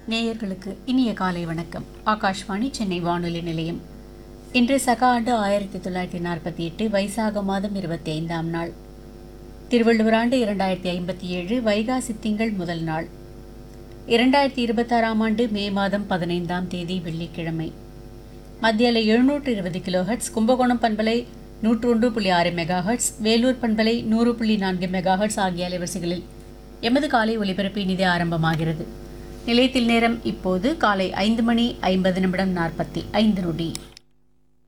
நேயர்களுக்கு இனிய காலை வணக்கம் ஆகாஷ்வாணி சென்னை வானொலி நிலையம் இன்று சக ஆண்டு ஆயிரத்தி தொள்ளாயிரத்தி நாற்பத்தி எட்டு வைசாக மாதம் இருபத்தி ஐந்தாம் நாள் திருவள்ளுவர் ஆண்டு இரண்டாயிரத்தி ஐம்பத்தி ஏழு வைகாசி திங்கள் முதல் நாள் இரண்டாயிரத்தி இருபத்தாறாம் ஆண்டு மே மாதம் பதினைந்தாம் தேதி வெள்ளிக்கிழமை மத்தியில் எழுநூற்று இருபது கிலோஹெட்ஸ் கும்பகோணம் பண்பலை நூற்று ஒன்று புள்ளி ஆறு மெகாஹெட்ஸ் வேலூர் பண்பலை நூறு புள்ளி நான்கு மெகாஹெட்ஸ் ஆகிய அலைவரிசைகளில் எமது காலை ஒலிபரப்பு இனிதே ஆரம்பமாகிறது நிலையத்தில் நேரம் இப்போது காலை ஐந்து மணி ஐம்பது நிமிடம் நாற்பத்தி ஐந்து நொடி